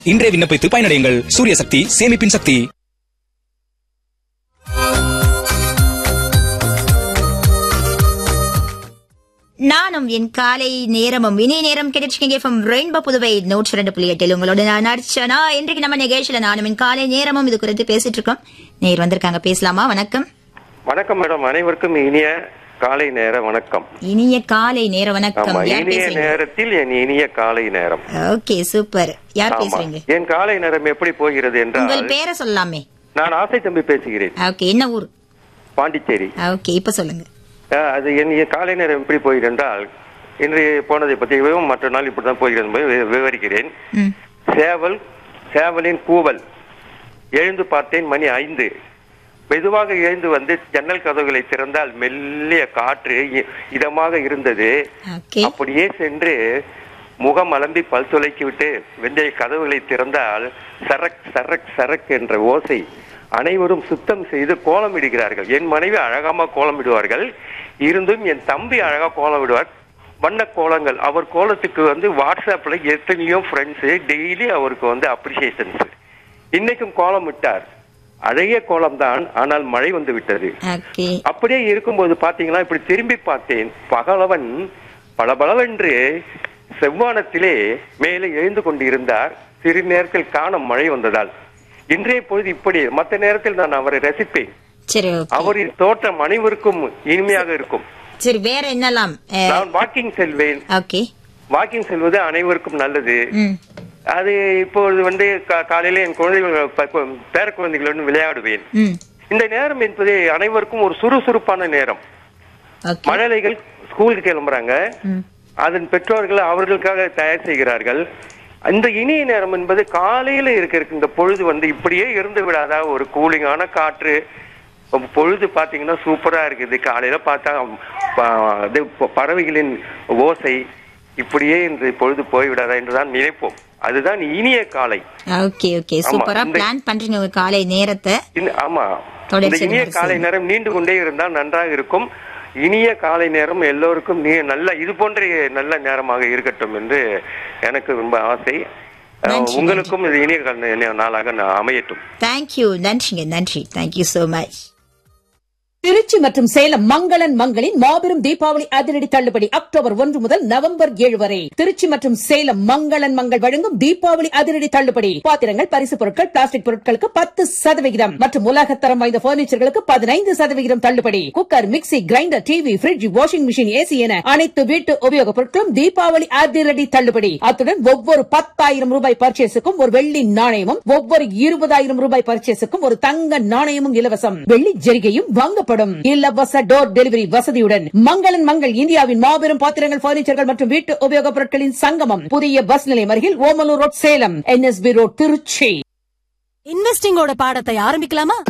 இன்றே விண்ணப்பித்து பயனடையுங்கள் சூரிய சக்தி சேமிப்பின் சக்தி நானும் என் காலை நேரமும் இனி நேரம் கிடைச்சிருக்கீங்க ஃப்ரம் ரெயின்போ புதுவை நூற்றி ரெண்டு புள்ளி எட்டில் உங்களோட நான் அர்ச்சனா இன்றைக்கு நம்ம நிகழ்ச்சியில நானும் என் காலை நேரமும் இது குறித்து பேசிட்டு இருக்கோம் நேர் வந்திருக்காங்க பேசலாமா வணக்கம் வணக்கம் மேடம் அனைவருக்கும் இனிய காலை நேர வணக்கம் இனிய காலை நேர வணக்கம் ஆமா யார் இனிய பேசுறீங்க நேரத்தில் என் இனிய காலை நேரம் ஓகே சூப்பர் யார் ஆமா பேசுறீங்க என் காலை நேரம் எப்படி போகிறது என்றால் உங்கள் பேரை சொல்லலாமே நான் ஆசை தம்பி பேசுகிறேன் ஓகே என்ன ஊர் பாண்டிச்சேரி ஓகே இப்ப சொல்லுங்க அஹ், அது என் என் காலை நேரம் எப்படி போகிறது என்றால் இன்று போனதை பற்றியும் மற்ற நாள் இப்படிதான் போகிறது என்பதை வி- விவரிக்கிறேன் ம் சேவல் சேவலின் கூவல் எழுந்து பார்த்தேன் மணி ஐந்து மெதுவாக எழுந்து வந்து ஜன்னல் கதவுகளை திறந்தால் மெல்லிய காற்று இ- இதமாக இருந்தது ஓகே அப்படியே சென்று முகம் அலம்பி பல் துளைக்கி விட்டு வெந்தய கதவுகளை திறந்தால் சரக் சரக் சரக் என்ற ஓசை அனைவரும் சுத்தம் செய்து கோலம் இடுகிறார்கள் என் மனைவி அழகாம கோலம் இடுவார்கள் இருந்தும் என் தம்பி அழகா கோலம் விடுவார் வண்ண கோலங்கள் அவர் கோலத்துக்கு வந்து வாட்ஸ்அப்ல எத்தனையோ ஃப்ரெண்ட்ஸ் டெய்லி அவருக்கு வந்து அப்ரிசியேஷன்ஸ் இன்னைக்கும் கோலம் விட்டார் அழகிய கோலம் தான் ஆனால் மழை வந்து விட்டது ஓகே அப்படியே இருக்கும்போது பாத்தீங்கன்னா இப்படி திரும்பி பார்த்தேன் பகலவன் பளபளவென்று செவ்வானத்திலே மேலே எழுந்து கொண்டிருந்தார் சிறு நேரத்தில் காண மழை வந்ததால் இன்றைய பொழுது இப்படி மற்ற நேரத்தில் நான் அவரை ரசிப்பேன் சரி ஓகே அவரின் தோற்றம் அனைவருக்கும் இனிமையாக இருக்கும் சரி வேற என்னலாம் நான் வாக்கிங் செல்வேன் ஓகே வாக்கிங் செல்வது அனைவருக்கும் நல்லது ம் அது இப்பொழுது வந்து கா- காலையில என் குழந்தைகள் ப- கு- பேர குழந்தைகளுடன் விளையாடுவேன் ம் இந்த நேரம் என்பது அனைவருக்கும் ஒரு சுறுசுறுப்பான நேரம் ஓகே மழலைகள் ஸ்கூலுக்கு கிளம்புறாங்க ம் அதன் பெற்றோர்கள் அவர்களுக்காக தயார் செய்கிறார்கள் அந்த இனிய நேரம் என்பது காலையில இருக்க இந்த பொழுது வந்து இப்படியே இருந்து விடாதா ஒரு கூலிங்கான காற்று இப்ப பொழுது பாத்தீங்கன்னா சூப்பரா இருக்குது காலையில பார்த்தா ப- இது ப- பறவைகளின் ஓசை இப்படியே இன்று பொழுது போய்விடாதா என்றுதான் நினைப்போம் அதுதான் இனிய காலை ஓகே ஓகே ஆமா, சூப்பரா இந்த- பிளான் பண்றீங்க உங்க காலை நேரத்தை இந்த- ஆமா தொடர்ச்சி இந்த இனிய நேரம் காலை செய்யுங்க. நேரம் நீண்டு கொண்டே இருந்தால் நன்றாக இருக்கும் இனிய காலை நேரம் எல்லோருக்கும் நீ நல்ல இது போன்ற நல்ல நேரமாக இருக்கட்டும் என்று எனக்கு ரொம்ப ஆசை அஹ், நன்றி, உங்களுக்கும் இது இனிய கால நாளாக நா- அமையட்டும் தேங்க்யூ நன்றிங்க நன்றி தேங்க்யூ so மச் திருச்சி மற்றும் சேலம் மங்களன் மங்களின் மாபெரும் தீபாவளி அதிரடி தள்ளுபடி அக்டோபர் ஒன்று முதல் நவம்பர் ஏழு வரை திருச்சி மற்றும் சேலம் மங்களன் மங்கள் வழங்கும் தீபாவளி அதிரடி தள்ளுபடி பாத்திரங்கள் பரிசு பொருட்கள் பிளாஸ்டிக் பொருட்களுக்கு பத்து சதவிகிதம் மற்றும் உலகத்தரம் வாய்ந்த பர்னிச்சர்களுக்கு பதினைந்து சதவிகிதம் தள்ளுபடி cooker mixie grinder TV fridge washing machine AC என அனைத்து வீட்டு உபயோகப் பொருட்களும் தீபாவளி அதிரடி தள்ளுபடி அத்துடன் ஒவ்வொரு பத்தாயிரம் ரூபாய் பர்ச்சேஸுக்கும் ஒரு வெள்ளி நாணயமும் ஒவ்வொரு இருபதாயிரம் ரூபாய் பர்ச்சேஸுக்கும் ஒரு தங்க நாணயமும் இலவசம் வெள்ளி ஜெரிகையும் வாங்கப்படும் இலவச டோர் டெலிவரி வசதியுடன் மங்களன் மங்கள் இந்தியாவின் மாபெரும் பாத்திரங்கள் பர்னிச்சர்கள் மற்றும் வீட்டு உபயோகப் பொருட்களின் சங்கமம் புதிய பஸ் நிலையம் அருகில் Omalur road Salem NSP road Trichy இன்வெஸ்டிங்கோட பாடத்தை ஆரம்பிக்கலாமா